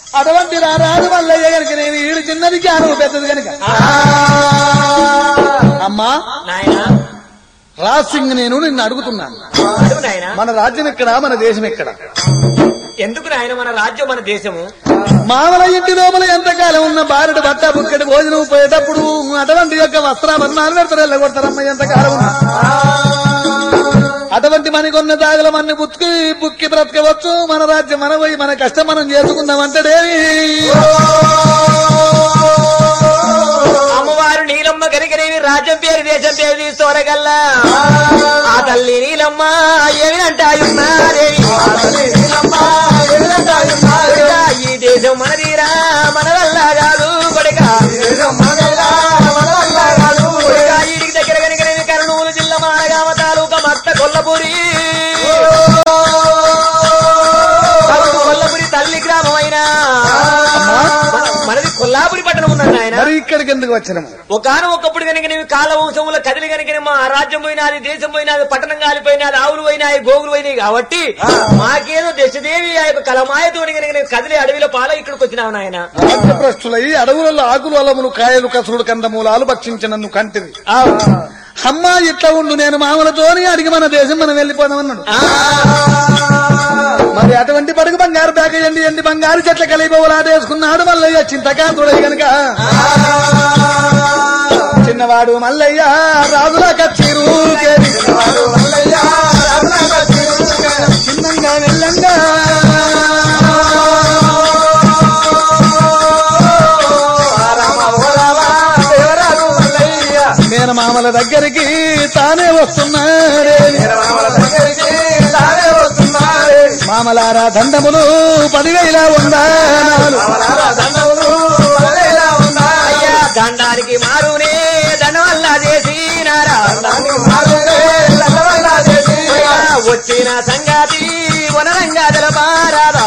అటువంటి రారాజు మల్లయ్య గనుక నేను ఈడు చిన్నది జ్ఞానం పెద్దది గనుక అమ్మా నాయనా రాజ్ సింగ్ నేను నిన్ను అడుగుతున్నాను అడుగు నాయనా మన రాజ్యం ఎక్కడ మన దేశం ఎక్కడ ఎందుకు నాయన మన రాజ్యం మన దేశము మామల ఇంటి లోపల ఎంతకాలం ఉన్న బారెడు బట్ట బుక్కడి భోజనం పోయేటప్పుడు అటువంటి యొక్క వస్త్రాభరణాలు పెడతారు వెళ్ళగొడతారమ్మ ఎంతకాలం ఉన్నా అటువంటి మనకున్న దాగల మన బుక్కి బుక్కి బ్రతకవచ్చు మన రాజ్యం మన పోయి మన కష్టం మనం చేసుకుందాం అంటేదేవి అమ్మవారు నీలమ్మ కనికనేవి రాజ్యం పేరు దేశం పేరు తీసుకోరగల్లా ఆ తల్లి నీలమ్మ ఏమి అంటాయున్నారేవి ఈ దేశం మనదిరా మన వల్ల కాదు కొడుక కొడుక ఈడికి దగ్గర కనికనేవి కర్నూలు జిల్లా మానగామ తాలూకా మత్త కొల్లపూరి కొల్లపురి తల్లి గ్రామం అయినా మనది కొల్లాపురి పట్టణం ఉన్నది ఆయన మరి ఇక్కడికి ఎందుకు వచ్చినాము ఒకనొకప్పుడు ఒకప్పుడు కనుక నీవు కాలవంశముల కదిలి కనుక మా రాజ్యం పోయినది దేశం పోయినది పట్టణం కాలిపోయినది ఆవులు పోయినాయి గోగులు పోయినాయి కాబట్టి మాకేదో దశదేవి ఆ యొక్క కలమాయతోని కనుక నేను కదిలి అడవిలో పాల ఇక్కడికి వచ్చినావు నాయన రాజ్యభ్రష్టులై అడవులలో ఆకులు అలములు కాయలు కసురుడు కందమూలాలు భక్షించినందు కంటిది అమ్మా ఇట్లా ఉండు నేను మామలతోని అడిగి మన దేశం మనం వెళ్ళిపోదామన్నాడు మరి అటువంటి పడుగు బంగారు ప్యాకేజండి ఎండి బంగారు చెట్ల కలిపోలాటేసుకున్నాడు మల్లయ్య చింతకాంతుడై గనక చిన్నవాడు మల్లయ్య రాజుల కచ్చిరు చిన్నంగా వెళ్ళంగా నేను మామల దగ్గరికి తానే వస్తున్నాడే మామలారా దండములు పదివేల ఉందాలు అయ్యా దండానికి మారునే దండ వల్ల చేసినారా అయ్యా, వచ్చిన సంగతి వనరంగా తెలపారాదా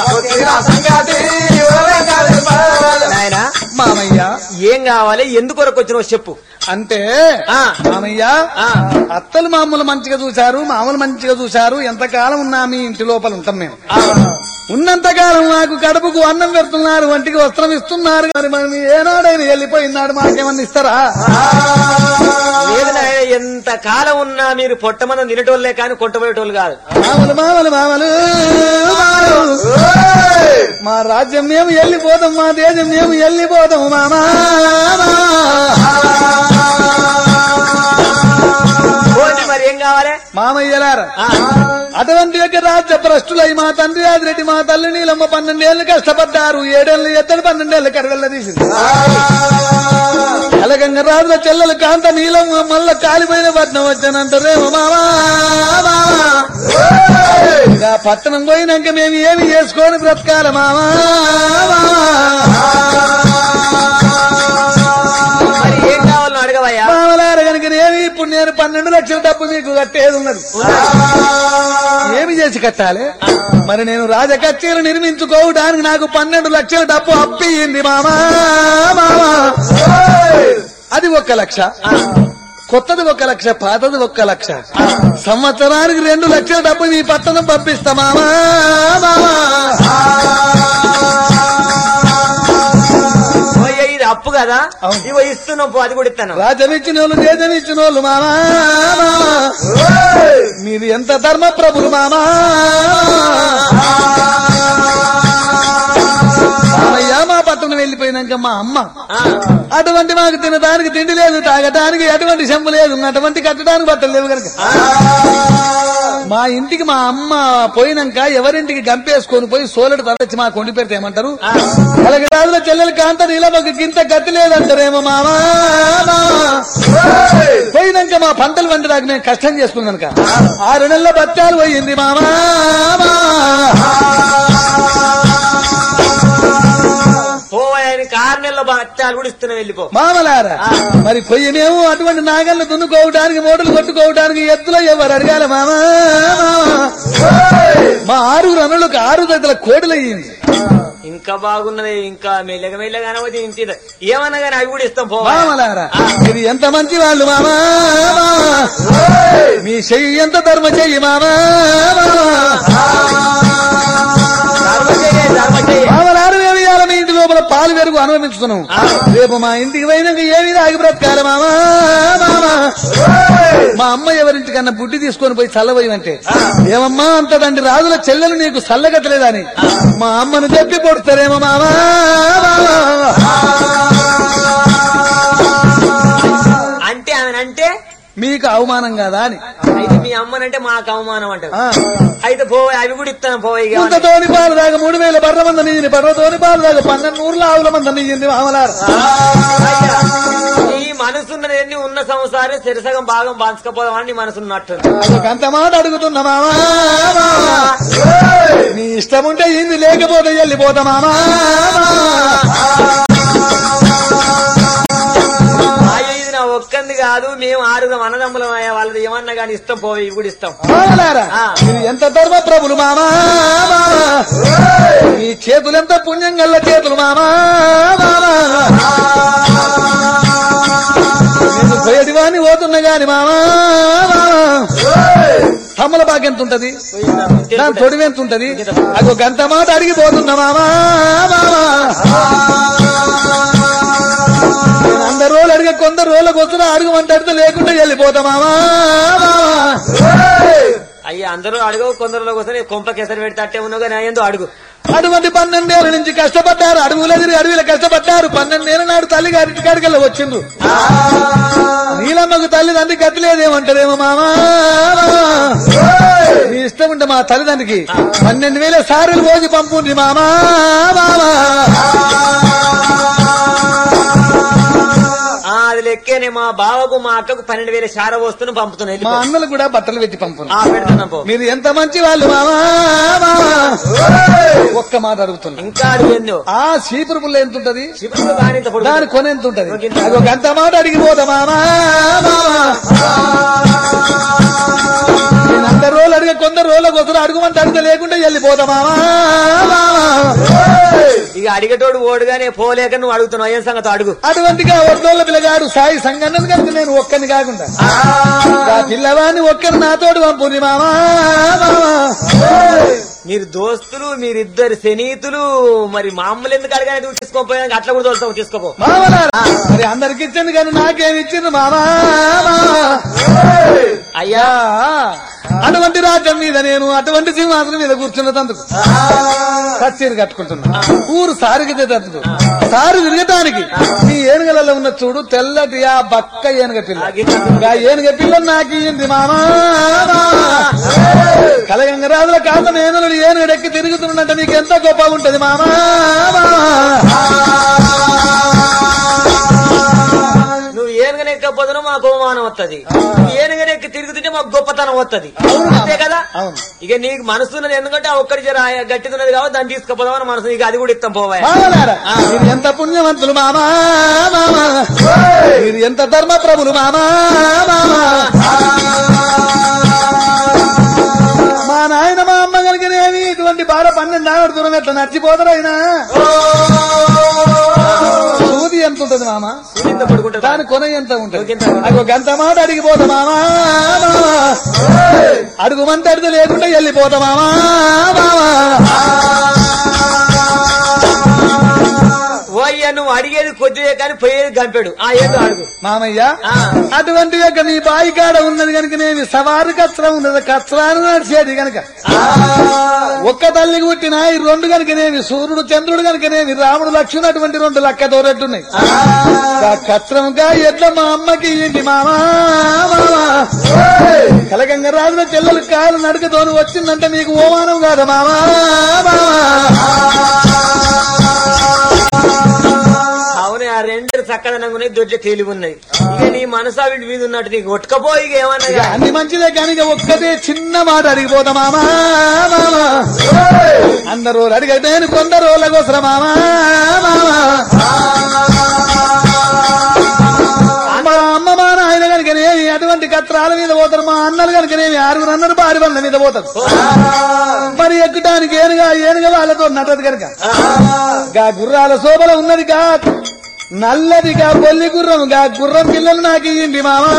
నాయన మామయ్య ఏం కావాలి ఎందుకొరకు వచ్చినావు చెప్పు అంటే ఆ. మామయ్య ఆ. అత్తలు మామూలు మంచిగా చూశారు మామూలు మంచిగా చూశారు ఎంతకాలం ఉన్నా మీ ఇంటి లోపల ఉంటాం మేము ఉన్నంతకాలం నాకు కడుపుకు అన్నం పెడుతున్నారు వంటికి వస్త్రం ఇస్తున్నారు మరి మనం ఏనాడైనా వెళ్ళిపోయినాడు మాకేమన్నా ఇస్తారా లేదు నాయన ఎంత కాలం ఉన్నా మీరు పొట్టమందం తినేటోళ్ళే కానీ కొట్టబోయేటోళ్ళు కాదు మామలు మామలు మామలు మామలు. మా రాజ్యం మేము వెళ్ళిపోతాం మా దేశం మేము వెళ్ళిపోతాం మామా పోతే మరి ఏం కావాలి మామయ్యలారా ఆ, అటువంటి యొక్క రాజ్య భ్రష్టులై మా తండ్రి ఆదిరెడ్డి మా తల్లి నీలమ్మ పన్నెండేళ్లు కష్టపడ్డారు ఏడేళ్లు ఎత్తడు పన్నెండేళ్లు కరవెళ్ళ తీసింది ఎలగంగ రాజుల చెల్లెలు కాంత నీలమ్మ మళ్ళా కాలిపోయిన పట్నం వచ్చానంటారేమో మామా మామా. ఇక పట్టణం పోయినాక మేము ఏమి చేసుకొని బ్రతకాల మామా మరి ఏం కావాలో అడగవయ్యా మామలార కనుక ఏమి ఇప్పుడు నేను పన్నెండు లక్షల డబ్బు మీకు కట్టేది ఉన్నది ఏమి చేసి కట్టాలి మరి నేను రాజకచ్చీలు నిర్మించుకోవడానికి నాకు పన్నెండు లక్షల డబ్బు అప్పియింది మామా మామా అది ఒక్క లక్ష కొత్తది ఒక లక్ష పాతది ఒక్క లక్ష సంవత్సరానికి రెండు లక్షల డబ్బు మీ పట్టణం పంపిస్తా మామా మామా ఓయ్య, ఇది అప్పు కదా అవును. ఇవో ఇస్తున్నాం పో, అది కూడా ఇస్తాను రాజ్యం ఇచ్చిన వాళ్ళు దేశం ఇచ్చిన వాళ్ళు మామా మామా. మీది ఎంత ధర్మ ప్రభులు మామా మామయ్య మా పట్టణం వెళ్ళిపోయినాక మా అమ్మ ఆ, అటువంటి మాకు తినడానికి తిండి లేదు తాగటానికి ఎటువంటి చెంపు లేదు అటువంటి కట్టడానికి బట్టలు లేవు కనుక మా ఇంటికి మా అమ్మ పోయినాక ఎవరింటికి గంపేసుకొని పోయి సోలడు తరచి మా కొండి పెడితే ఏమంటారు అలాగే రాజుల చెల్లెలు కాంత నీలమ్మకి గింత గతి లేదంటారేమో మామా మామా. పోయినాక మా పంటలు వండడానికి మేము కష్టం చేసుకున్నాం కనుక ఆరు నెలల బత్తాలు పోయింది మామా మామా. పోవాయనికి ఆరు నెలల బచ్చాలు కూడా ఇస్తున్నా వెళ్ళిపో మామలారా మరి పొయ్యి మేము అటువంటి నాగళ్ళు దున్నుకోవడానికి మోటలు కొట్టుకోవడానికి ఎత్తులో ఎవరు అడగాలి మామా మా ఆరుగురు అనులకు ఆరు దగ్గర కోడలు అయ్యింది ఇంకా బాగున్నది ఇంకా మెల్లగా మెల్లగా అనవద్దు ఇంత ఇది. ఏమన్నా కానీ అవి కూడా ఇస్తాం పోవా మామలారా ఇది ఎంత మంచి వాళ్ళు మామా మీ చెయ్యి ఎంత ధర్మ చెయ్యి మామా ధర్మ చెయ్యి, ధర్మ చెయ్యి. మామలారు మేము ఇవాళ మీ పాలు పెరుగు అనుభవించుతున్నాం రేపు మా ఇంటికి పోయినాక ఏమి ఆగి బ్రతకాలి మామా మామా మా అమ్మ ఎవరింటికన్నా బుడ్డి తీసుకొని పోయి చల్లబోయమంటే ఏమమ్మా అంతదండి రాజుల చెల్లెలు నీకు చల్లగట్టలేదని మా అమ్మను చెప్పి పొడుతారేమో మామా మామా. అంటే ఆమె అంటే మీకు అవమానం కాదా అని అయితే మీ అమ్మనంటే మాకు అవమానం అంటారు ఆ. అయితే పో అవి కూడా ఇస్తాను పో ఇక ఇంత తోని పాలు దాకా మూడు వేల బర్ర మంది నీయని బర్ర తోని పాలు దాకా పన్నెండు నూరుల ఆవుల మంది నీయండి మామలారు అయ్యా, నీ మనసున్నది ఎన్ని ఉన్న సంసారం సిరసగం భాగం పంచకపోదామని నీ మనసున్నట్టు అంత మాట అడుగుతున్నా మామా మామా. నీ ఇష్టం ఉంటే ఇంది లేకపోతే వెళ్ళిపోతా మామా అయ్యో ఇది నా ఒక్కంది కాదు మేము ఆరుగురం అన్నదమ్ములం అయ్యా వాళ్ళది ఏమన్నా కానీ ఇస్తాం పో ఇవి కూడా ఇస్తాం మామలారా ఆ. ఇది ఎంత ధర్మ ప్రభులు మామా మామా. ఈ చేతులు ఎంత పుణ్యం గల్ల చేతులు మామా మామా. నేను పోయేటి వాణ్ణి పోతున్నా గాని మామా మామా. తమ్ముల బాగా ఎంత ఉంటది దాని తొడివి ఎంత ఉంటది అది ఒక గంట మాట అడిగిపోతున్నా మామా మామా నేను అందరు రోజులు అడిగే కొందరు రోజులకు వస్తున్నా అడుగుమంటే అడిగితే లేకుండా వెళ్ళిపోతా మామా మామా అయ్యా అందరూ అడుగు కొందరులో కోసం కొంప కేసరి పెడితే అట్టే ఉన్నావు కానీ ఏందో అడుగు అటువంటి పన్నెండేళ్ల నుంచి కష్టపడ్డారు అడవుల తిరిగి అడవిలో కష్టపడ్డారు పన్నెండేళ్ల నాడు తల్లి గారి కాడికల్లా వచ్చిండ్రు నీలమ్మకు తల్లిదండ్రి గతి లేదేమంటారేమో మామా నీ ఇష్టం ఉంటే మా తల్లిదండ్రికి పన్నెండు వేల సారీలు పోసి పంపుండ్రి మామా మామా ఆ అది లెక్కేనే మా బావకు మా అక్కకు పన్నెండు వేల శార వస్తున్న పంపుతున్నా మా అన్నలు కూడా బట్టలు పెట్టి పంపు ఆ పెడుతున్నాం పో మీరు ఎంత మంచి వాళ్ళు మామా మామా ఒక్క మాట అడుగుతున్నా ఇంకా అడుగు ఏందో ఆ చీపురు పుల్ల ఎంత ఉంటది చిపురు కానీ ఇంత పొడుగు. దాని కొన ఎంత ఉంటది అది ఒక అంత మాట అడిగిపోతా మామా మామా నేను అందరు రోజులు అడిగే కొందరు రోజులకు వస్తారు అడుగుమంటే అడిగితే లేకుండా వెళ్ళిపోతా మామా మామా ఇక అడిగేటోడు ఓడుగానే పోలేక నువ్వు అడుగుతున్నావు ఏం సంగతి అడుగు అటువంటిగా ఒడ్డోళ్ళ పిల్లగాడు సాయి సంగన్నది కనుక నేను ఒక్కని కాకుండా ఆ పిల్లవాడిని ఒక్కరు నాతోడు పంపుని మామా మామా మీరు దోస్తులు మీరిద్దరు స్నేహితులు మరి మామూలు ఎందుకు అడగానే నువ్వు తీసుకోపోయాక అట్లా కూడా తోలుతావు తీసుకోపో మామలారా మరి అందరికి ఇచ్చింది కానీ నాకేమి ఇచ్చింది మామా మామా అయ్యా అటువంటి రాజ్యం మీద నేను అటువంటి సింహాసనం మీద కూర్చున్నదందుకు కచ్చేరి కట్టుకుంటున్నా ఊరు సారిగితేటందుకు సారు తిరగటానికి ఈ ఏనుగలలో ఉన్న చూడు తెల్లటి ఆ బక్క ఏనుగ పిల్ల ఆ ఏనుగ పిల్ల నాకు ఇయ్యింది మామా కలగంగరాజుల కాలం ఏనుగుడు ఏనుగడెక్కి తిరుగుతున్నట్టు నీకు ఎంత గొప్ప ఉంటది మామా నువ్వు ఏనుగనెక్కపోతున్నా మాకు అవమానం వస్తుంది ఏనుగనెక్కి తిరుగుతుంటే మాకు గొప్పతనం వస్తుంది అంతే కదా అవును. ఇక నీకు మనసు ఉన్నది ఎందుకంటే ఆ ఒక్కడి జర గట్టిగా ఉన్నది కాబట్టి దాన్ని తీసుకుపోదామని మనసు ఇక అది కూడా ఇస్తాం పోవాయి మామలారా మీరు ఎంత పుణ్యవంతులు మామా మామా మీరు ఎంత ధర్మ ప్రభులు మామా మామా మా నాయన మా అమ్మ కలిగినేమి ఇటువంటి బాధ పన్నెండు ఆవిడ దూరం ఎట్లా నడిచిపోతారైనా సూది ఎంత ఉంటది మామ ఇంత పడుకుంటుంది దాని కొన ఎంత ఉంటది ఎంత? అది ఒక గంట మాట అడిగిపోతా మామా మామా అడుగుమంటే అడిగితే లేకుండా వెళ్ళిపోతా మామా మామా ఓ అయ్యా నువ్వు అడిగేది కొద్దిగా కానీ పోయేది గంపాడు ఆ ఏదో అడుగు మామయ్య ఆ. అటువంటి యొక్క నీ బాయి కాడ ఉన్నది కనుక నేను సవారు కచ్చరం ఉన్నది కచ్చరాను నడిచేది కనుక ఒక్క తల్లికి పుట్టిన ఈ రెండు కనుకనేమి సూర్యుడు చంద్రుడు కనుకనేమి రాముడు లక్ష్మణుడు అటువంటి రెండు లక్క తోరెట్టున్నాయి ఆ కచ్చరంగా ఎట్లా మా అమ్మకి ఇయ్యండి మామా మామా కలగంగ రాజుల చెల్లెలు కాలు నడకతోని వచ్చిందంటే నీకు ఓమానం కాదా మామా మామా అవును ఆ రెండు చక్కదనంగా ఉన్నాయి దొడ్ల తేలిగి ఉన్నాయి ఇక నీ మనసా వీడి మీద ఉన్నట్టు నీకు కొట్టుకపో ఇక ఏమన్నా ఇక కానీ. అన్ని మంచిదే కానీ ఇక ఒక్కటే చిన్న మాట అడిగిపోతా మామా మామా అందరూ అడిగితే కొందరు కోసం మామా మామా మా అమ్మ మా నాయన కనుకనేమి అటువంటి కత్రాల మీద పోతారు మా అన్నలు కనుకనేమి ఆరుగురు అన్నలు బారి బండ్ల మీద పోతారు మరి ఎక్కుటానికి ఏనుగా ఏనుగా వాళ్ళతో నటదు కనుక గా గుర్రాల శోభలో ఉన్నది కా నల్లదిగా బొల్లి గుర్రంగా గుర్రం పిల్లలు నాకు ఇయ్యండి మామా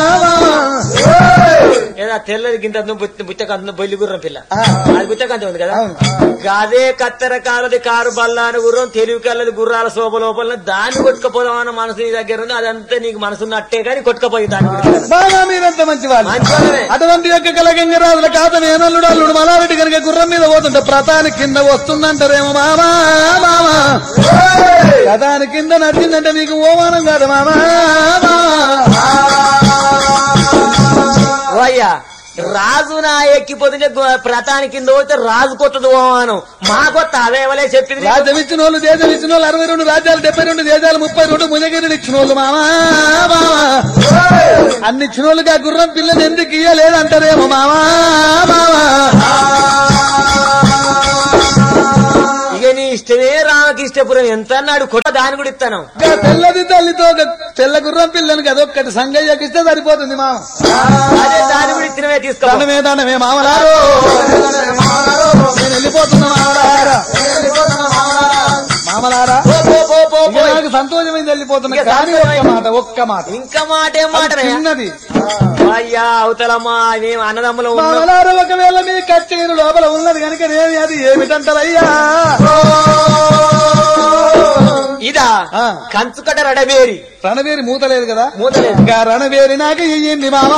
ఏదా తెల్లది గింత బుచ్చకంత బొల్లి గుర్రం పిల్ల ఆ. అది బుచ్చకంత ఉంది కదా అవును. అదే కత్తెర కాలది కారు బల్లాని గుర్రం తెలివి కల్లది గుర్రాల శోభ లోపల దాన్ని కొట్టుకపోదామన్న మనసు నీ దగ్గర ఉంది అదంతా నీకు మనసున్నట్టే కానీ కొట్టుకపోయి దాని గురించి బాగా మీరంత మంచి వాళ్ళు మంచివాళ్ళమే. అటువంటి యొక్క కలగంగరాజుల కాత వేనల్లుడు అల్లుడు మలారెడ్డి కనుక గుర్రం మీద పోతుంటే ప్రతాని కింద వస్తుందంటారేమో మామా మామా ప్రధాని కింద నచ్చిందంటే మీకు ఓమానం కాదు మామా ఓ అయ్యా రాజు నా ఎక్కిపోతుంటే గు- ప్రతాని కింద పోతే రాజు కొత్తది ఓమానం మా కొత్త అదేవలే చెప్పింది నీకు. రాజ్యం ఇచ్చిన వాళ్ళు దేశం ఇచ్చిన వాళ్ళు అరవై రెండు రాజ్యాలు డెబ్బై రెండు దేశాలు ముప్పై రెండు ముజగిరిని ఇచ్చిన వాళ్ళు మామా మామా అన్ని ఇచ్చిన వాళ్ళకి ఆ గుర్రం పిల్లని ఎందుకు ఇయ్యలేదంటారేమో మామా మామా ఇక నీ ఇష్టమే రామకృష్ణపురం ఎంత అన్నాడు కొత్త దాని కూడా ఇస్తాను ఇంకా తెల్లది తల్లితో ఒక తెల్ల గుర్రం పిల్లని అదొక్కటి సంగయ్యకి ఇస్తే సరిపోతుంది మామ అదే దాని కూడా ఇచ్చినవే తీసుకో దండమే దండమే మామలారు నేను వెళ్ళిపోతున్నా మామలారా మామలారా పో, పో, పో, పో, ఇక పో. నాకు సంతోషమైంది వెళ్ళిపోతున్నా ఇక కానీ ఒక్క సంతోషమైంది. మాట ఒక్క మాట ఇంకా మాట ఏం మాట చిన్నది అయ్యా అవతలమ్మా మేము అన్నదమ్ములు ఉన్నాం మామలారు ఒకవేళ మీ కచ్చేరు లోపల ఉన్నది కనుక నేను అది ఏమిటంటారయ్యా ఇదా ఆ. కంచుకట రడబేరి రణవేరి మూతలేదు కదా మూతలేదు ఇంకా రణవేరి నాకు ఇయ్యండి మామా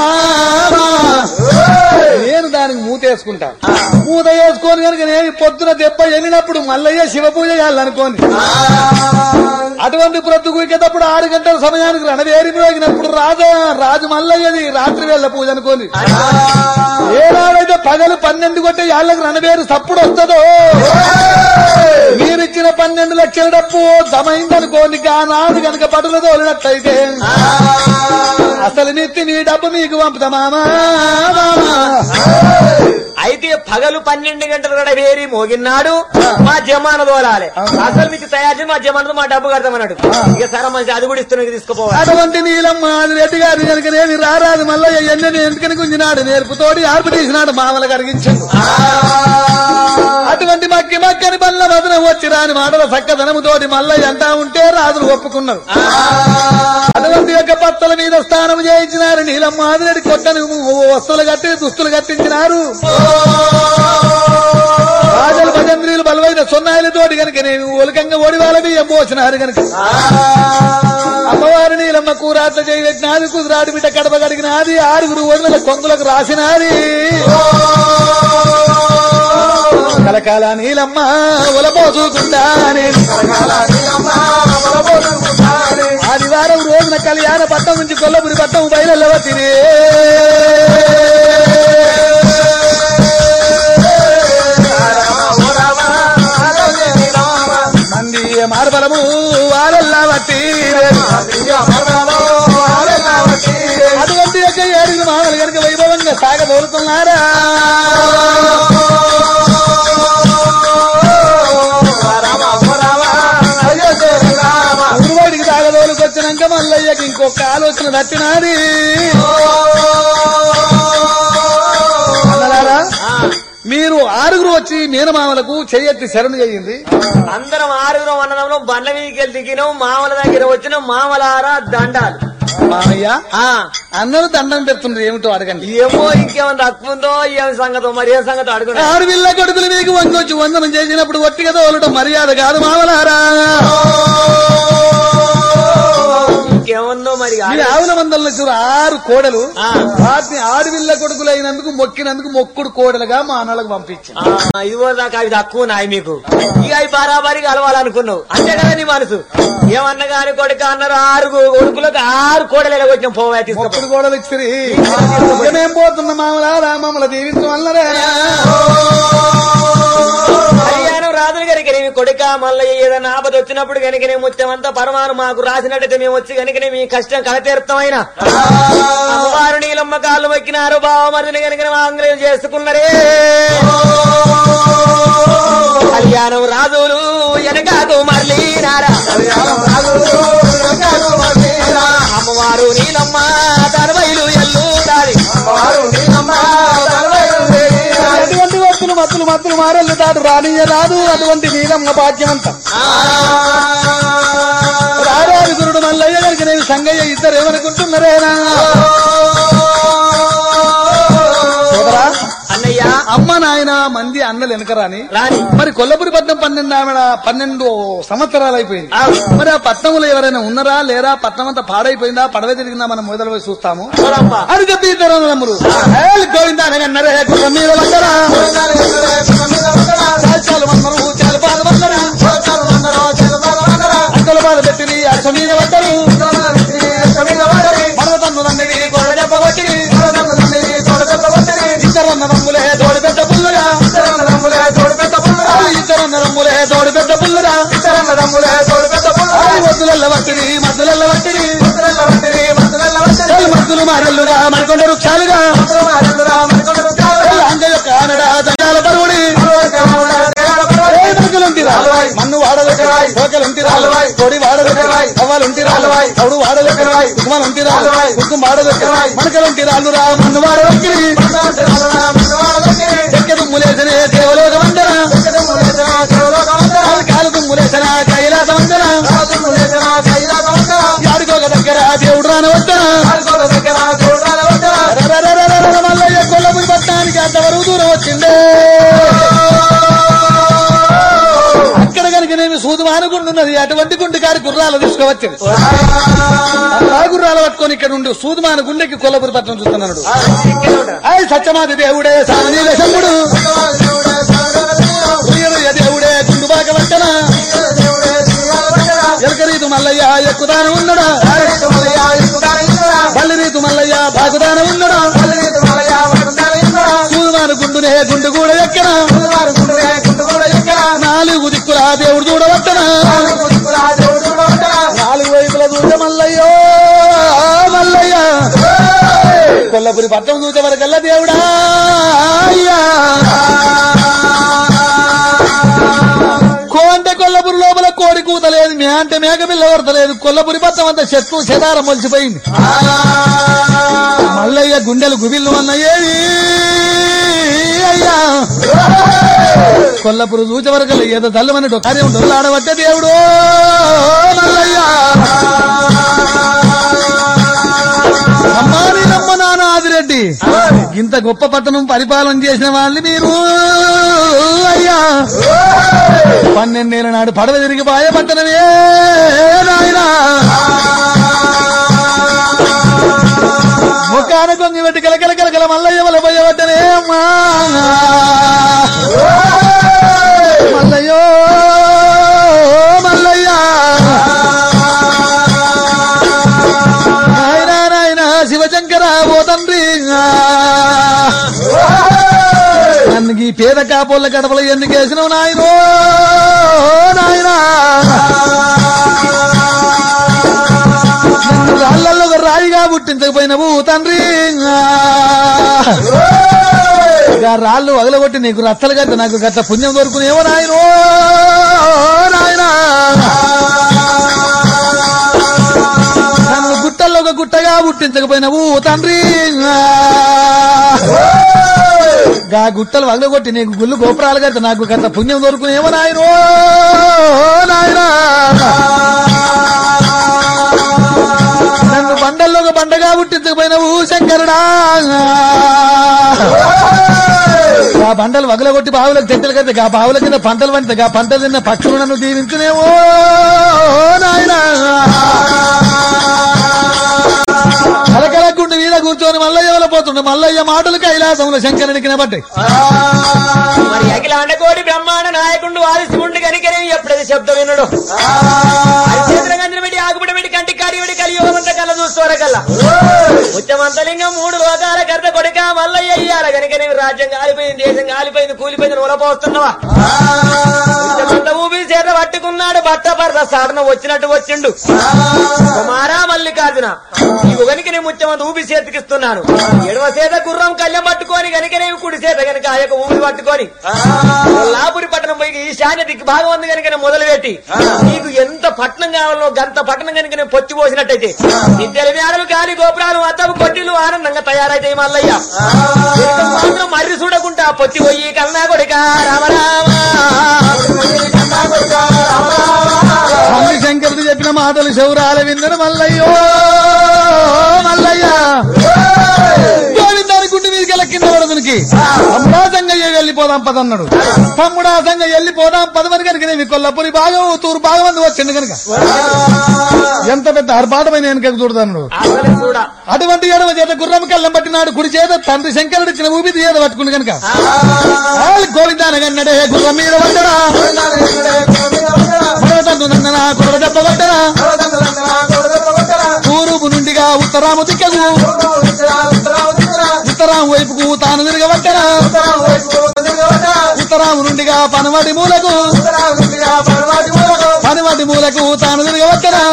నేను దానికి మూత వేసుకుంటా మూత వేసుకొని కనుక నేను పొద్దున దెబ్బ వెళ్ళినప్పుడు మల్లయ్య శివ పూజ చేయాలనుకోని అటువంటి ప్రొద్దుకుకేటప్పుడు ఆరు గంటల సమయానికి రణవేరి మ్రోగినప్పుడు రాజు రాజు మల్లయ్యది రాత్రి వేళ పూజ అనుకోని ఏనాడైతే పగలు పన్నెండు కొట్టే యాళ్ళకి రణవేరు సప్పుడు వస్తుందో మీరిచ్చిన పన్నెండు లక్షల డబ్బు దమైందనుకోండి నాడు కనుక పడులు తోలినట్టయితే అసలు నెత్తి నీ డబ్బు మీకు పంపుతా మామా మామా. అయితే పగలు పన్నెండు గంటలు కూడా వేరి మోగిన్నాడు మా జమాన దోలాలి అసలు మీకు తయారు చేసి మా జమానతో మా డబ్బు కడతామన్నాడు ఇక సరే మంచి అది కూడా ఇస్తున్నాయి తీసుకోపోవాలి అటువంటి నీలమ్మ అది రెడ్డి గారి కనుక నేను రారాదు మళ్ళీ ఎన్నని ఎందుకని గుంజినాడు నేర్పుతోటి ఆర్పు తీసినాడు మామల కరిగించాడు అటువంటి మక్కి మక్కని బల్ల వదన వచ్చి రాని మాటల చక్కదనముతోటి మల్లయ్య అంటా ఉంటే రాజులు ఒప్పుకున్నారు అటువంటి యొక్క పత్తల మీద స్నానం చేయించినారు నీలమ్మ ఆదిరెడ్డి కొట్టని వస్తువులు కట్టి దుస్తులు కట్టించినారు రాజుల భజంద్రీలు బలమైన సొన్నాయిలతోటి కనుక నేను ఒలకంగా ఓడి వాళ్ళ బియ్యం పోసినారు కనుక అమ్మవారి నీలమ్మ కూరాట్ల చేయి పెట్టినది కుదురాడి బిడ్డ కడప కడిగినది ఆరుగురు వదిన కొంగులకు రాసినది కలకాల నీలమ్మ ఒలపోసుకుంటానే ఆదివారం రోజున కళ్యాణ పట్టం నుంచి కొల్లపురి పట్టం బయలువతిని మంది మార్బలము వారల్లా బట్టి అటువంటి యొక్క ఏడుగురు మామలు కనుక వైభవంగా సాగబోతున్నారా ఊరువాడికి తాగదోలుకొచ్చినాక మల్లయ్యకి ఇంకొక ఆలోచన తట్టినాది అన్నలారా మీరు ఆరుగురు వచ్చి మీనమామలకు చెయ్యెత్తి శరణు చేయింది అందరం ఆరుగురం అన్నదంలో బండ్ల మీదకి వెళ్ళి దిగినాం మామల దగ్గర వచ్చిన మామలారా దండాలు మామయ్య ఆ అందరూ దండం పెడుతుండ్రు ఏమిటో అడగండి ఏమో ఇంకేమైనా తక్కువ ఉందో ఏం సంగతో మరి ఏ సంగతో అడుగునా ఆడపిల్ల కొడుకులు మీకు వంగొచ్చి వందనం చేసినప్పుడు ఒట్టిగా తోలటం మర్యాద కాదు మామలారా ఇంకేముందో మరి మీ ఆవుల మందల్లో చూడు ఆరు కోడలు ఆ. వాటిని ఆడపిల్ల కొడుకులైనందుకు మొక్కినందుకు మొక్కుడు కోడలుగా మా అన్నలకు పంపించింది ఆ, ఇదిగో దాకా అవి తక్కువ నాయి మీకు ఇక అవి బరాబరికి కలవాలనుకున్నావు అంతే కదా నీ మనసు ఏమన్నా గాని కొడుకు అన్నారు ఆరు కొడుకులకు ఆరు కోడలు ఎలాగొచ్చాం పోవా తీసుకో మొక్కుడు కోడలు ఇచ్చిరి మేం పోతున్న మామలారా మమ్మల్ని దీవించడం వల్లనే కళ్యాణం రాదులు కనుక నీ కొడుక మళ్ళీ ఏదైనా ఆపద వచ్చినప్పుడు కనుక నేను ముత్యమంతా పరమాను మాకు రాసినట్టయితే మేము వచ్చి కనుక మీ కష్టం కడతీర్థమైన అమ్మవారు నీలమ్మ కాళ్ళు మొక్కినారు బావమరిని కనుక ఆంగ్లేయం చేసుకున్నారే కళ్యాణం రాజులు వెనకాకు మళ్ళీ నారా అమ్మవారు నీలమ్మ తరవైలు ఎల్లు దారి అటువంటి వత్తులు మత్తులు మత్తులు మారెళ్ళు తాడు రానియ రాదు అటువంటి నీలమ్మ భాగ్యమంతా రారాదు ఇద్దరు ఏమనుకుంటున్నారేనా సోదరా అన్నయ్యా అమ్మ నాయన మంది అన్నలు వెనకరాని రాని మరి కొల్లపురి పట్నం పన్నెండు ఆవిడ పన్నెండు సంవత్సరాలు అయిపోయింది అవును. మరి ఆ పట్నంలో ఎవరైనా ఉన్నారా లేరా పట్నం అంతా పాడైపోయిందా పడవ తిరిగిందా మనం మొదలు పోయి చూస్తాము చూడమ్మా. అని చెప్పి ఇద్దరు అన్నదమ్ములు ఏయ్ గోవిందా అనగన్నరే గుర్రం మీద వందరా చాలు వందరు చాలు పాలు వందరా అక్కల పాలు పెట్టిని అచ్చ మీద వందరు మరదన్ను నందిని గోడ దెబ్బ కొట్టిని ఇద్దరు అన్నదమ్ములే తోడి పెద్ద పుల్లరా ఇద్దరు అన్నదమ్ములే తోడి పెద్ద పుల్లరా వద్దులల్ల వట్టిని మద్దులల్ల వట్టిని మద్దులు మారెల్లుగా మరికొండ వృక్షాలుగా అంగ యొక్క ఆనడ దండాల పరువుడి మరుగులుంటిరా మన్ను వాడదెక్కరా కోకలుంటిరా కొడి వాడదెక్కరా అవ్వాలుంటిరా కౌడు వాడదెక్కరా ఉగ్మాలుంటిరా ఉగ్గు వాడదెక్కరా మనకలుంటిరా అల్లురా మన్ను వాడదెక్కిరి చెక్క దుమ్ములేసనే దేవలోక వందన కాలు దుమ్ములేసన కైలాస వందన యాడికోక దగ్గర దేవుడు రాని వద్దన మల్లయ్య కొల్లపురి పట్టణానికి అంతవరకు దూరం వచ్చిందే అక్కడ కనుక నేను సూదు మానుకుంటున్నది అటువంటి గుండె కారి గుర్రాలు తీసుకువచ్చింది ఆ గుర్రాలు పట్టుకొని ఇక్కడ ఉండి సూదుమాన గుండెకి కొల్లపురి పట్టణం చూస్తున్నాడు ఆయ్ సత్యమాది దేవుడే సామనీల శంభుడు ప్రియుడు దేవుడే గుండుబాక వంటన ఎలకరీతు మల్లయ్య ఎక్కుదాన ఉన్నడా బల్లిరీతు మల్లయ్య బాగుదాన ఉన్నడా సూదుమాన గుండునే గుండు కూడా ఎక్కన నాలుగు దిక్కుల దేవుడు చూడవట్టన నాలుగు వైపుల చూసే మల్లయ్యో మల్లయ్య కొల్లపురి పట్టణం చూసే వరకల్లా దేవుడా అయ్యా కోంటే కొల్లపురి లోపల కోడి కూతలేదు మే అంటే మేక పిల్ల కొడతలేదు కొల్లపురి పట్టం అంతా చెట్టు చెదారం మొలిచిపోయింది మల్లయ్య గుండెలు గుబిల్లు అన్నయ్యేవి అయ్యా కొల్లపురు చూచే వరకు ఏదో తల్లుమని కార్యం డొల్లాడబట్టే దేవుడు మల్లయ్య అమ్మా నీలమ్మ నాన్న ఆదిరెడ్డి ఇంత గొప్ప పట్టణం పరిపాలన చేసిన వాళ్ళని మీరు అయ్యా పన్నెండేళ్ల నాడు పడవ తిరిగి బాయ పట్టణమే నాయనా ముఖాన కొంగి పెట్టి కలకల కలకల మల్లయ్య వల పోయవద్దనే అమ్మా మల్లయ్యో మల్లయ్య నాయనా నాయనా శివశంకర ఓ తండ్రి నన్ను ఈ పేద కాపోళ్ళ గడపలు ఎందుకు వేసినావు నాయనో నాయనా నన్ను రాళ్ళల్లో ఒక రాయిగా పుట్టించకపోయినవు తండ్రి ఇక రాళ్ళు వగలగొట్టి నీకు రచ్చలు గట్ట నాకు గట్ట పుణ్యం దొరుకునేవో నాయనో నాయనా నన్ను గుట్టల్లో ఒక గుట్టగా పుట్టించకపోయినవు తండ్రి గా గుట్టలు వగలగొట్టి నీకు గుళ్ళు గోపురాలు గట్ట నాకు గట్ట పుణ్యం దొరుకునేవో నాయనో నాయనా నన్ను బండల్లో ఒక బండగా పుట్టించకపోయినవు శంకరుడా ఆ బండలు వగలగొట్టి బావులకు చెట్టులు కడితే ఆ బావుల కింద పంటలు పండితే ఆ పంటలు తిన్న పక్షులు నన్ను దీవించునేమో నాయనా కలకల గుండు మీద కూర్చొని మల్లయ్య వల్ల పోతుండే మల్లయ్య మాటలు కైలాసంలో శంకరునికి నిలబడ్డాయి మరి అఖిలాండ కోటి బ్రహ్మాండ నాయకుడు వాదిస్తుండే కనుకనే ఎప్పుడైతే శబ్దం వినడు చేతులగంజన పెట్టి ఆకుపడి పెట్టి కంటి కాడి పెట్టి కలియోగమంత కళ్ళ చూస్తూ కల్లా ఉచ్చమంతలింగం మూడు లోకాల కర్త కొడుక మల్లయ్య అయ్యాల కనుకనే రాజ్యం కాలిపోయింది దేశం కాలిపోయింది కూలిపోయింది ఉలపోస్తున్నావా ఉచ్చమంత ఊపి చేత పట్టుకున్నాడు బట్ట పరద సాధన వచ్చినట్టు వచ్చిండు కుమారా మల్లికార్జున ఈ కనుక నేను ముత్యమంత ఊపి చేతికిస్తున్నాను ఎడవ చేత గుర్రం కళ్యం పట్టుకొని కనుక నేను కుడి చేత కనుక ఆ యొక్క ఊపి పట్టుకొని లాపురి పట్టణం పోయి ఈశాన్య దిక్కు భాగం ఉంది కనుక నేను మొదలుపెట్టి నీకు ఎంత పట్టణం కావాలో గంత పట్టణం కనుక నేను పొత్తి పోసినట్టయితే నిత్యల మేడలు గాలి గోపురాలు అద్దపు కొట్టిలు ఆనందంగా తయారైతాయి మల్లయ్య ఇక మాత్రం మర్రి చూడకుండా పొత్తి పోయి కన్నా కొడుక రామరామ స్వామి శంకరుడు చెప్పిన మాటలు శౌరాల విందరు మల్లయ్యో మల్లయ్య గోవిందాని గుండె మీదకి కింద పడదునికి తమ్ముడా సంగయ్య వెళ్ళిపోదాం పదన్నాడు తమ్ముడా సంగయ్య వెళ్ళిపోదాం పదమని కనుక నేను కొల్లపురి భాగం తూరు భాగం అందు వచ్చింది కనుక ఎంత పెద్ద ఆర్భాటమైన వెనక చూడదన్నాడు అసలు చూడ అటువంటి ఎడమ చేత గుర్రం కళ్ళం పట్టినాడు కుడి చేత తండ్రి శంకరుడు ఇచ్చిన ఊపిరి చేత పట్టుకుని కనుక గోవిందానగన్నడే గుర్రం మీద పడ్డరా తండ్రి నందన కుర్ర దెబ్బ పడ్డరా తూరుపు నుండిగా ఉత్తరాము దిక్కకు ఉత్తరాము వైపుకు తాను తిరగబట్టరా ఉత్తరాము నుండిగా పనవాడి మూలకు పనవాడి మూలకు తాను తిరగబట్టరా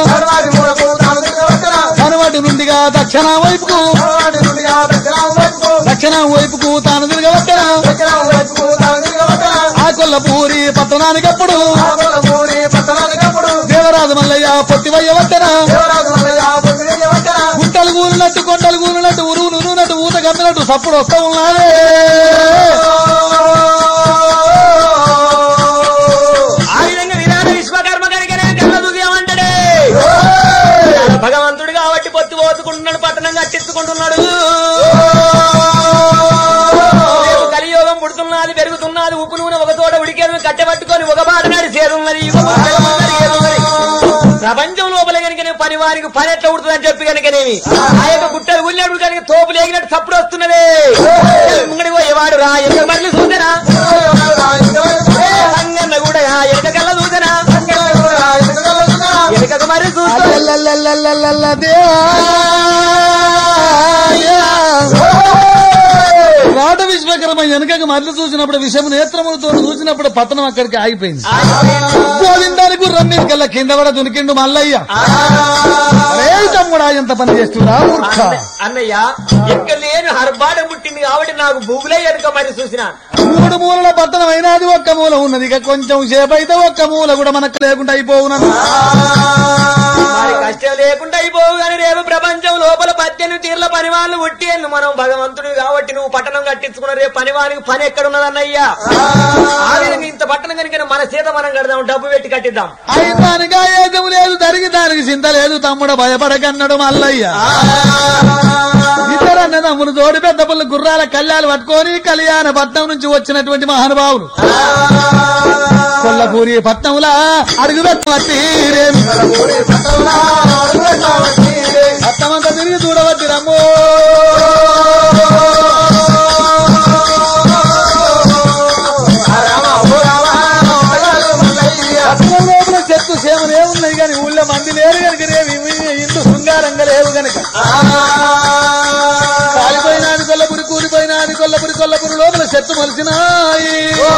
పనవాడి నుండిగా దక్షిణ వైపుకు దక్షిణ వైపుకు తాను తిరగబట్టరా ఆ కొల్లపూరి పట్టణానికప్పుడు దేవరాజు మల్లయ్య పొత్తివయ్య వట్టరా గుంటలు కూలినట్టు కొండలు కూలినట్టు ఉరువు నురునట్టు ఊత గమ్మినట్టు సప్పుడు వస్తా ఉన్నారే ఆ విధంగా విరాట విశ్వకర్మ కనుకనే కళ్ళ చూసేమంటాడే భగవంతుడు కాబట్టి పొత్తు పోసుకుంటున్నాడు పట్టణం కట్టించుకుంటున్నాడు రేపు కలియోగం పుడుతున్నది పెరుగుతున్నది ఉప్పు నూనె ఒక తోట ఉడికేది కట్టెపట్టుకొని ఒక బాట నాడి చేరున్నది ఇంకో బాట ఉన్నది, ఏదున్నది. ప్రపంచం లోపల కనుక పని వారికి పని ఎట్లా ఉడుతుందని చెప్పి కనుకనేమి ఆ యొక్క గుట్టలు ఉల్లినప్పుడు కనుక తోపు లేగినట్టు సప్పుడు వస్తున్నది ముంగడి పోయేవాడు రా ఎంత మరలి చూసారా సంగన్న కూడా ఎనక కళ్ళ చూసారా ఎనక మరి చూస్తా అల్లల్లల్లల్లల్ల దేవా. రాట విశ్వకర్మ వెనకకి మరలి చూసినప్పుడు విషము నేత్రములతో చూసినప్పుడు పతనం అక్కడికి ఆగిపోయింది గోవిందాని గుర్రం మీద కల్లా కింద పడ దునికిండు మల్లయ్య అరే తమ్ముడా ఎంత పని చేస్తున్నా మూర్ఖ అన్నయ్య ఎక్కడ లేని హర్బాడం పుట్టింది కాబట్టి నాకు భూగులే ఎనుక మరి చూసిన మూడు మూలల పట్టణం అయినది ఒక్క మూల ఉన్నది ఇక కొంచెం సేపు అయితే ఒక్క మూల కూడా మనకు లేకుండా అయిపోవునను మరి కష్టం లేకుండా అయిపోవు కానీ రేపు ప్రపంచం లోపల పద్దెనిమిది తీర్ల పని వాళ్ళు ఉట్టేందు మనం భగవంతుడు కాబట్టి నువ్వు పట్టణం కట్టించుకున్న రేపు పని వానికి పని ఎక్కడున్నదన్నయ్యా ఆ విధంగా ఇంత పట్టణం కనుక మన చేత మనం కడదాం డబ్బు పెట్టి కట్టిద్దాం అయితానుగా ఏదం లేదు జరిగి దానికి చింత లేదు తమ్ముడు భయపడకన్నాడు మల్లయ్య ఇద్దరు అన్నదమ్ములు తోడి పెద్ద పుల్ల గుర్రాల కళ్యాలు పట్టుకొని కళ్యాణ పట్నం నుంచి వచ్చినటువంటి మహానుభావులు కొల్లపూరి పట్నంలా అడుగు పెట్టవచ్చి పట్నమంతా తిరిగి చూడవచ్చి రమ్మో పట్నం లోపల చెట్టు సేమలు ఏమున్నాయి కానీ ఊళ్ళో మంది లేరు కనుక రేవి ఇందు శృంగారంగా లేవు కనుక కాలిపోయినాది కొల్లపురి కూలిపోయినాది కొల్లపురి కొల్లపురి లోపల చెట్టు మలిసినాయి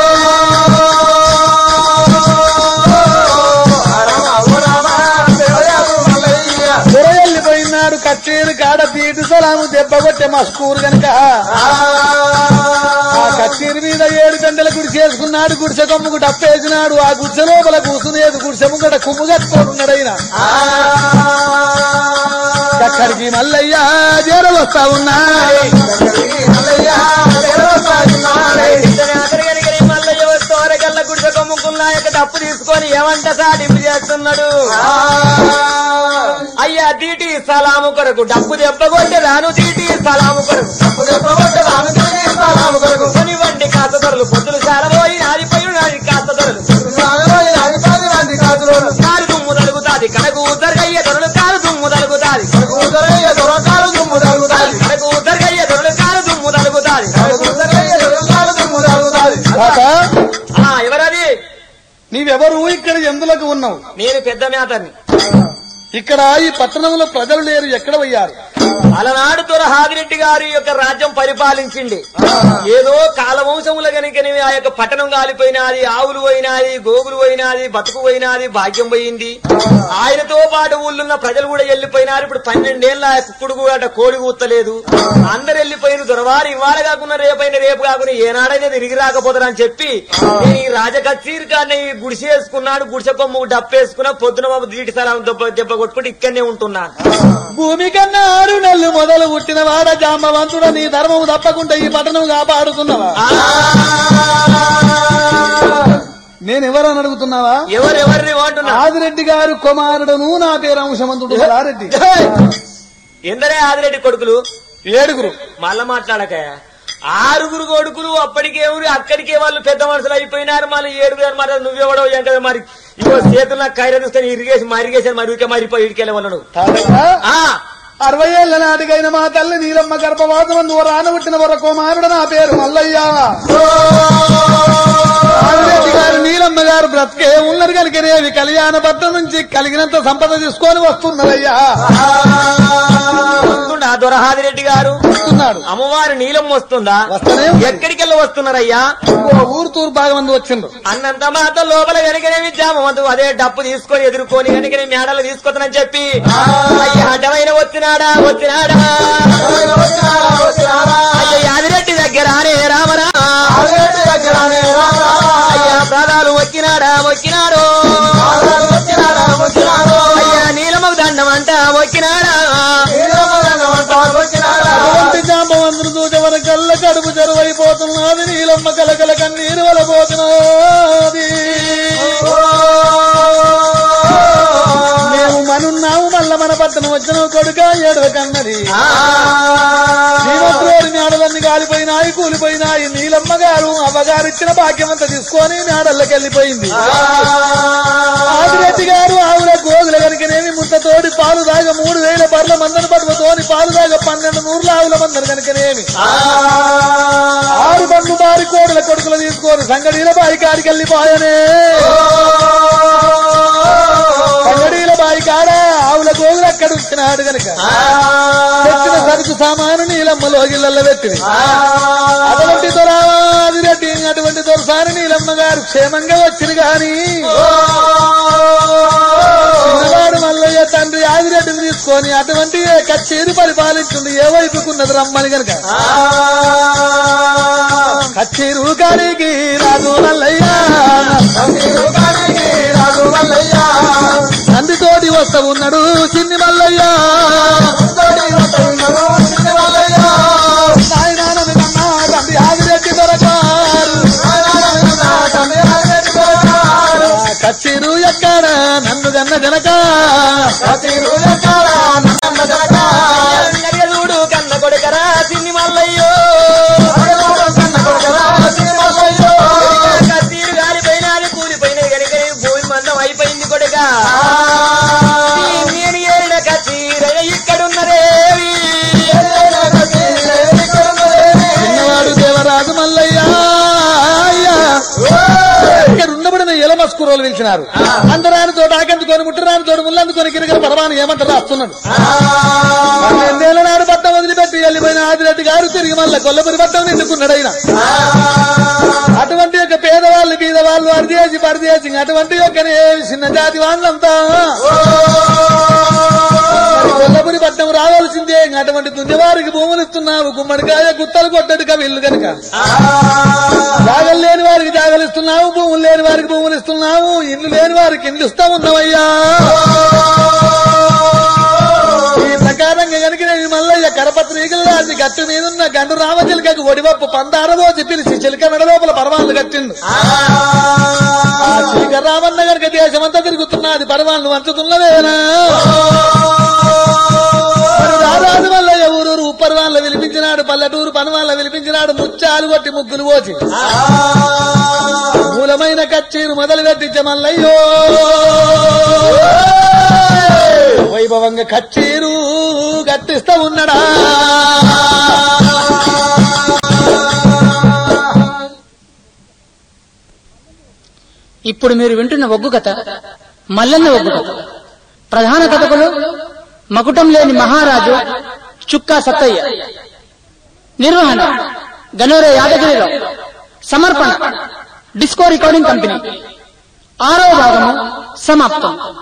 వెళ్ళిపోయినాడు కచ్చేరు కాడ పీటు సలాము దెబ్బ కొట్టే మస్కూరు గనక ఆ కచ్చేరు మీద ఏడు గంటల గుడి చేసుకున్నాడు గుడిసె కొమ్ముకు డప్పేసినాడు ఆ గుడిసె లోపల కూసునేది గుడిసె ముంగట కుమ్ము కట్టుకోనున్నాడు ఆయన అక్కడికి మల్లయ్య జేరలు వస్తా ఉన్నాయి ఇతని అతని కనుక మళ్ళీ తోరగల్ల గుడిసె కొమ్ముకున్నా యొక్క డప్పు తీసుకొని ఏమంట సాటింపు చేస్తున్నాడు అయ్యా తీటి సలాము కొరకు డప్పు దెబ్బ కొట్టి రాను తీటి సలాము కొరకు కొనివ్వండి కాస్త ధరలు పొద్దులు సారబోయి నాదిపోయి నాది కాస్త ధరలు కారు దుమ్ము తలుగుతాది కడకు ఉద్దరగయ్య ధరలు కారు దుమ్ము తలుగుతాది కడకు ఉద్దరగయ్య ధరలు కారు దుమ్ము తలుగుతాది తాత ఆ ఎవరది నీవెవరు ఇక్కడ ఎందులకు ఉన్నావు నేను పెద్ద మేతని ఇక్కడ ఈ పట్టణంలో ప్రజలు లేరు ఎక్కడ పోయారు అలనాడు దొర హాదిరెడ్డి గారి యొక్క రాజ్యం పరిపాలించింది ఏదో కాలవంశముల గనుకని ఆ యొక్క పట్టణం కాలిపోయినది ఆవులు పోయినాది గోగులు పోయినాది బతుకు పోయినాది భాగ్యం పోయింది ఆయనతో పాటు ఊళ్ళున్న ప్రజలు కూడా వెళ్ళిపోయినారు ఇప్పుడు పన్నెండేళ్ల కుక్కుడు కూడా కోడి కూతలేదు అందరు వెళ్ళిపోయిన దొరవారు ఇవాళ కాకుండా రేపైన రేపు కాకుండా ఏనాడైనా తిరిగి రాకపోతారని చెప్పి నేను ఈ రాజకచ్చీరు కానీ గుడిసె వేసుకున్నాడు గుడిసె కొమ్ము డప్పేసుకున్నా పొద్దున బాబు దీటి స్థలం దెబ్బ దెబ్బ కొట్టుకుంటే ఇక్కడనే ఉంటున్నాను భూమి కన్నా ఆరు నెలలు మొదలు పుట్టిన వాడ జాంబవంతుడ నీ ధర్మము తప్పకుండా ఈ పట్టణం కాపాడుతున్నావా నేను ఎవరని అడుగుతున్నావా ఎవరెవరిని వాంటున్నా ఆదిరెడ్డి గారు కుమారుడును నా పేరు అంశమంతుడు రెడ్డి ఎందరే ఆదిరెడ్డి కొడుకులు ఏడుగురు మళ్ళా మాట్లాడక ఆరుగురు కొడుకులు అప్పటికేమురు అక్కడికే వాళ్ళు పెద్ద మనుషులు అయిపోయినారు మళ్ళీ ఏడుగురు అనమాట నువ్వెవడో ఏం కదా మరి ఇగో చేతులు నాకు కైర చూస్తే ఇరిగేసి మరిగేసాను మరి ఊరికే మరిపోయి ఇడికెళ్ళే వాళ్ళు తాతయ్య, ఆ అరవై ఏళ్ల నాటికైన మా తల్లి నీలమ్మ గర్భవాసం నువ్వు రానబుట్టిన వర కుమారుడు నా పేరు మల్లయ్య ఆదిరెడ్డి గారు నీలమ్మ గారు బ్రతికే ఉన్నారు కనుకనేవి కళ్యాణ భర్త నుంచి కలిగినంత సంపద తీసుకొని వస్తున్నారయ్యా వస్తుండా దొరహాదిరెడ్డి గారు వస్తున్నాడు అమ్మవారి నీలం వస్తుందా వస్తూనే ఉంది. ఎక్కడికెళ్ళి వస్తున్నారయ్యా ఓ ఊరు తూరు బాగా మంది వచ్చిండ్రు అన్నంత మాత్రం లోపల వెనకనేమి జామవద్దు అదే డప్పు తీసుకొని ఎదుర్కొని వెనకనే మేడలు తీసుకొస్తానని చెప్పి అయ్యా అడ్డమైన వచ్చినాడా వచ్చినాడా అయ్యా యాదిరెడ్డి దగ్గర రే రామరా అయ్యా ప్రాణాలు వచ్చినాడా వచ్చినాడు అయ్యా నీలమకు దండం అంట వచ్చినాడా అటువంటి జాంబవంతులు చూచవన కళ్ళ కడుపు చెరువైపోతున్నది నీలమ్మ కలకల కన్నీరు వలపోతున్నది మేము మనున్నాము మల్ల మన పట్టణం వచ్చిన కొడుక ఏడవ కన్నది జీవత్రోడి మేడలన్నీ కాలిపోయినాయి కూలిపోయినాయి నీలమ్మ గారు అవ్వగారిచ్చిన భాగ్యమంతా తీసుకొని మేడల్లోకి వెళ్ళిపోయింది ఆదిరెడ్డి గారు ఆవుల గోగుల కనుకనేమి ముద్దతోటి పాలు దాగ మూడు వేల బర్ల మందను పట్టుతోని పాలు దాగ పన్నెండు నూర్ల ఆవుల మందను కనుకనేమి ఆరు బండ్లు బారి కోడుల కొడుకులు తీసుకొని సంగడీల బాయి కాడికి వెళ్ళిపోయనే సంగడీల బాయి కాడ ఆవుల గోగులు అక్కడ ఉంచినాడు గనక తెచ్చిన సరుకు సామాను నీలమ్మలో గిళ్ళల్లో పెట్టింది అటువంటి దొరాదిరెడ్డి అటువంటి దొరసాని నీలమ్మ గారు క్షేమంగా వచ్చింది గాని చిన్నవాడు మల్లయ్య తండ్రి ఆదిరెడ్డిని తీసుకొని అటువంటి ఏ కచ్చేరి పరిపాలించింది ఏ వైపుకున్నది రమ్మని గనక కచ్చేరు కాడికి రాజు మల్లయ్య తండ్రితోటి వస్తా ఉన్నాడు చిన్ని మల్లయ్య నాయనానని కన్నా తండ్రి ఆదిరెడ్డి దొరకారు కచ్చిరు ఎక్కడ నన్ను గన్న జనక చూడు కన్న కొడుకరా సిన్ని మల్లయ్యో కత్తిరు గాలిపోయినది కూలిపోయినది కనుక భూమి మందం అయిపోయింది కొడుక నేను ఏరిన కత్తిర ఇక్కడున్నదేవి చిన్నవాడు దేవరాజు మల్లయ్య అయ్యా. ఇక్కడ ఉండబడిన ఎలమస్కూరోలు పిలిచినారు అందరాని తోట ఆకందుకొని ముట్టరాని తోట ముళ్ళందుకొని గిరిగిన పరమాను ఏమంటారు రాస్తున్నాడు పన్నెండేళ్ల నాడు పట్టం వదిలిపెట్టి వెళ్ళిపోయిన ఆదిరెడ్డి గారు తిరిగి మళ్ళీ కొల్లపురి పట్టం నిండుకున్నాడు ఆయన అటువంటి యొక్క పేదవాళ్ళు బీదవాళ్ళు అరిదేసి పరదేసి అటువంటి యొక్క చిన్న జాతి వాళ్ళంతా మరి కొల్లపురి పట్టం రావాల్సిందే అటువంటి దున్యవారికి భూములు ఇస్తున్నావు గుమ్మడికాయ గుత్తలు కొట్టడు కవిల్లు కనుక జాగలు లేని వారికి జాగలు ఇస్తున్నావు భూములు లేని వారికి భూములు ఇస్తున్నావు ఇల్లు లేని వారికి ఇల్లు ఇస్తా ఉన్నావయ్యా ఈ ప్రకారంగా కనుక నేను మల్లయ్య కరపత్రికలు రాసి గట్టు మీదున్న గండు రామచిలకకు ఒడివప్పు పందారబోసి పిలిచి చిలక మెడ లోపల పర్వాలు కట్టిండు ఆ చిలక రామన్న గనుక దేశమంతా తిరుగుతున్నది పర్వాలను వంచుతున్నదేనా మరి రారాజు మల్లయ్య ఊరూరు ఉప్పర్వాన్ల విలిపించినాడు పల్లెటూరు పనవాళ్ళ విలిపించినాడు ముత్యాలు కొట్టి ముగ్గులు పోచి మూలమైన కచ్చేరు మొదలు పెట్టించే మల్లయ్యో వైభవంగా కచ్చేరు కట్టిస్తా ఉన్నాడా ఇప్పుడు మీరు వింటున్న ఒగ్గు కథ మల్లన్న ఒగ్గు కథ ప్రధాన కథకులు మకుటం లేని మహారాజు చుక్కా సత్తయ్య నిర్వహణ గనోరే యాదగిరిరావు సమర్పణ డిస్కో రికార్డింగ్ కంపెనీ ఆరో భాగము సమాప్తం